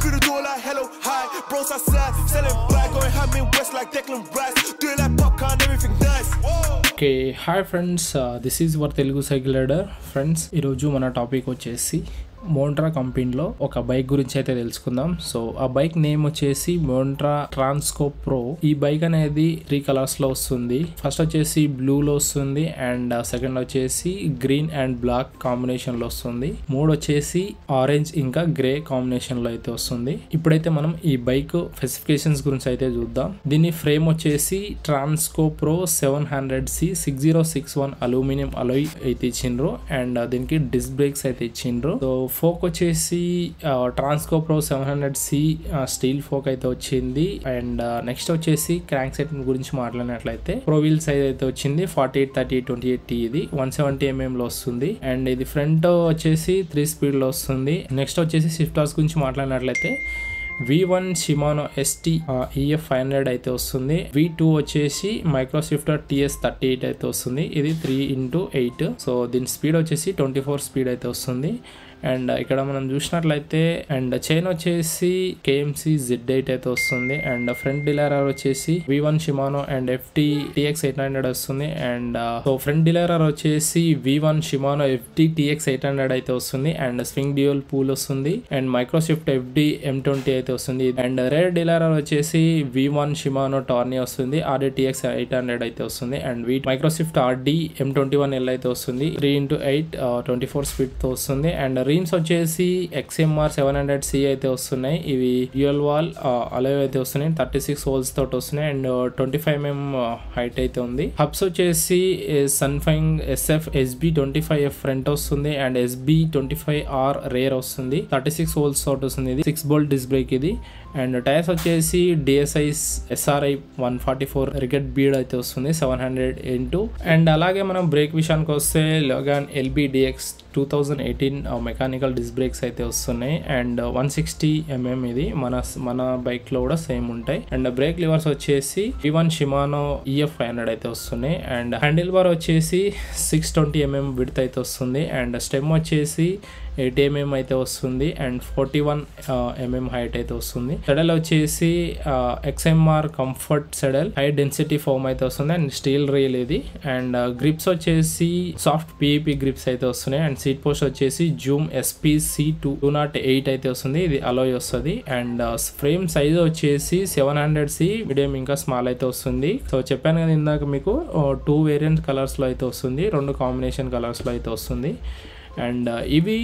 through the door like hello, hi. Bros outside, selling black, going ham in west like Declan Rice. Do it like popcorn, everything nice. Okay hi friends this is our Telugu cycle rider friends ఈరోజు మన topic వచ్చేసి మోంట్రా కంపెనీలో ఒక bike గురించి అయితే తెలుసుకుందాం so ఆ bike name వచ్చేసి మోంట్రా ట్రాన్స్కో ప్రో ఈ బైక్ అనేది త్రీ కలర్స్ లో వస్తుంది ఫస్ట్ వచ్చేసి బ్లూ లో వస్తుంది అండ్ సెకండ్ వచ్చేసి గ్రీన్ అండ్ బ్లాక్ కాంబినేషన్ లో వస్తుంది మూడు వచ్చేసి ఆరెంజ్ ఇంకా గ్రే కాంబినేషన్ లో అయితే వస్తుంది ఇప్పుడైతే మనం ఈ బైక్ స్పెసిఫికేషన్స్ గురించి అయితే చూద్దాం దీని ఫ్రేమ్ వచ్చేసి Trance pro seven hundred C six zero six one aluminium alloy అయితే ఇచ్చిండ్రు అండ్ దీనికి డిస్క్ బ్రేక్స్ అయితే ఇచ్చిండ్రు సో ఫోక్ వచ్చేసి Trance pro seven hundred C steel fork అయితే వచ్చింది అండ్ నెక్స్ట్ వచ్చేసి క్రాంక్ సెట్ గురించి మాట్లాడినట్లయితే ప్రో వీల్ సైజ్ అయితే వచ్చింది forty eight thirty twenty eight T ఇది వన్ సెవెంటీ ఎంఎం లో వస్తుంది అండ్ ఇది ఫ్రంట్ వచ్చేసి త్రీ స్పీడ్ లో వస్తుంది నెక్స్ట్ వచ్చేసి స్విఫ్టార్స్ గురించి మాట్లాడినట్లయితే V one Shimano ST EF five hundred అయితే వస్తుంది వి టూ వచ్చేసి మైక్రోస్విఫ్టర్ టిఎస్ థర్టీ ఎయిట్ అయితే వస్తుంది ఇది త్రీ ఇంటూ ఎయిట్ సో దీని స్పీడ్ వచ్చేసి ట్వంటీ ఫోర్ స్పీడ్ అయితే వస్తుంది అండ్ ఇక్కడ మనం చూసినట్లయితే అండ్ చైన్ వచ్చేసి కేఎంసి జెడ్ ఎయిట్ అయితే వస్తుంది అండ్ ఫ్రంట్ డిలైరర్ వచ్చేసి V one Shimano and FT TX eight hundred వస్తుంది అండ్ సో ఫ్రంట్ డిలైరర్ వచ్చేసి V one Shimano FT TX eight hundred అయితే వస్తుంది అండ్ స్వింగ్ డ్యూయల్ పూల్ వస్తుంది and Microshift FD M twenty అయితే వస్తుంది and rare డిలైరర్ వచ్చేసి V one షిమానో టార్నీ వస్తుంది RD TX eight hundred అయితే వస్తుంది and V Microshift RD M twenty one L అయితే వస్తుంది three into eight twenty four speed తో వస్తుంది అండ్ రీమ్స్ వచ్చేసి ఎక్స్ఎంఆర్ సెవెన్ హండ్రెడ్ సి అయితే వస్తున్నాయి ఇవి డ్యూయల్ వాల్ అలవ్ అయితే వస్తున్నాయి థర్టీ సిక్స్ హోల్స్ తోటి వస్తున్నాయి and twenty five mm height అయితే ఉంది హబ్స్ వచ్చేసి సన్ఫైంగ్ SF SB twenty five F front వస్తుంది and SB twenty five R rear వస్తుంది థర్టీ సిక్స్ హోల్స్ తోటి వస్తుంది ఇది సిక్స్ బోల్ట్ డిస్క్ బ్రేక్ ఇది అండ్ టైర్స్ వచ్చేసి DSI SRI one forty four రికెట్ బీడ్ అయితే వస్తుంది సెవెన్ హండ్రెడ్ ఇంటూ అండ్ అలాగే మనం బ్రేక్ విషయానికి వస్తే Logan LB DX two thousand eighteen mechanical disc brakes అయితే వస్తున్నాయి అండ్ వన్ సిక్స్టీ ఎంఎం ఇది మన మన బైక్ లో కూడా సేమ్ ఉంటాయి అండ్ బ్రేక్ లివర్స్ వచ్చేసి ఈ one Shimano EF five hundred అయితే వస్తున్నాయి అండ్ హ్యాండిల్ బార్ వచ్చేసి సిక్స్ ట్వంటీ ఎంఎం విడ్త్ అయితే వస్తుంది అండ్ స్టెమ్ వచ్చేసి ఎయిట్ ఎంఎం అయితే వస్తుంది and forty one mm height అయితే వస్తుంది సెడల్ వచ్చేసి XMR comfort saddle high density foam అయితే వస్తుంది అండ్ స్టీల్ రీల్ ఇది అండ్ గ్రిప్స్ వచ్చేసి సాఫ్ట్ పిఈపి గ్రిప్స్ అయితే వస్తున్నాయి అండ్ సీట్ పోస్ట్ వచ్చేసి Zoom SP C two two nought eight అయితే వస్తుంది ఇది అలోయ్ వస్తుంది అండ్ ఫ్రేమ్ సైజ్ వచ్చేసి సెవెన్ హండ్రెడ్ సి మీడియం ఇంకా స్మాల్ అయితే వస్తుంది సో చెప్పాను కదా ఇందాక మీకు టూ వేరియంట్ కలర్స్ లో అయితే వస్తుంది రెండు కాంబినేషన్ కలర్స్ లో అయితే వస్తుంది అండ్ ఇవి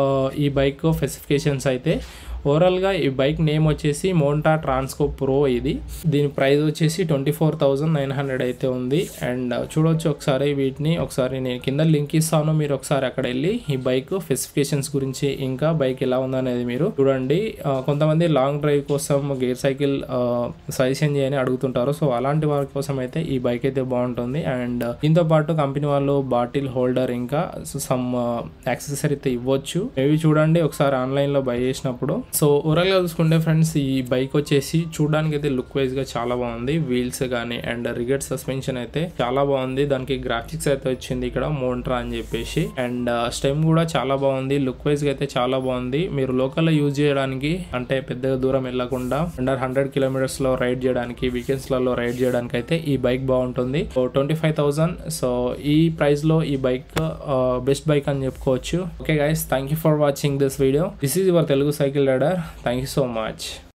ఈ బైక్ స్పెసిఫికేషన్స్ అయితే ఓవరాల్గా ఈ బైక్ నేమ్ వచ్చేసి మోంటా ట్రాన్స్కో ప్రో ఇది దీని ప్రైస్ వచ్చేసి twenty four thousand nine hundred అయితే ఉంది అండ్ చూడొచ్చు ఒకసారి వీటిని ఒకసారి నేను కింద లింక్ ఇస్తాను మీరు ఒకసారి అక్కడ వెళ్ళి ఈ బైక్ స్పెసిఫికేషన్స్ గురించి ఇంకా బైక్ ఎలా ఉందనేది మీరు చూడండి కొంతమంది లాంగ్ డ్రైవ్ కోసం గేర్ సైకిల్ సజెషన్ చేయని అడుగుతుంటారు సో అలాంటి వారి కోసం అయితే ఈ బైక్ అయితే బాగుంటుంది అండ్ దీంతో పాటు కంపెనీ వాళ్ళు బాటిల్ హోల్డర్ ఇంకా సమ్ యాక్సెసరీ అయితే ఇవ్వచ్చు ఇవి చూడండి ఒకసారి ఆన్లైన్లో బై చేసినప్పుడు సో ఓవరాల్గా చూసుకుంటే ఫ్రెండ్స్ ఈ బైక్ వచ్చేసి చూడడానికి అయితే లుక్ వైజ్ గా చాలా బాగుంది వీల్స్ కానీ అండ్ రిగెట్ సస్పెన్షన్ అయితే చాలా బాగుంది దానికి గ్రాఫిక్స్ అయితే వచ్చింది ఇక్కడ మోంట్రా అని చెప్పేసి అండ్ స్టెమ్ కూడా చాలా బాగుంది లుక్ వైజ్ గా అయితే చాలా బాగుంది మీరు లోకల్ లో యూజ్ చేయడానికి అంటే పెద్దగా దూరం వెళ్లకుండా అండర్ హండ్రెడ్ కిలోమీటర్స్ లో రైడ్ చేయడానికి వీకెండ్స్ లలో రైడ్ చేయడానికి అయితే ఈ బైక్ బాగుంటుంది so twenty five thousand so ఈ ప్రైస్ లో ఈ బైక్ బెస్ట్ బైక్ అని చెప్పుకోవచ్చు okay guys thank you for watching this video this is your Telugu cycle rider thank you so much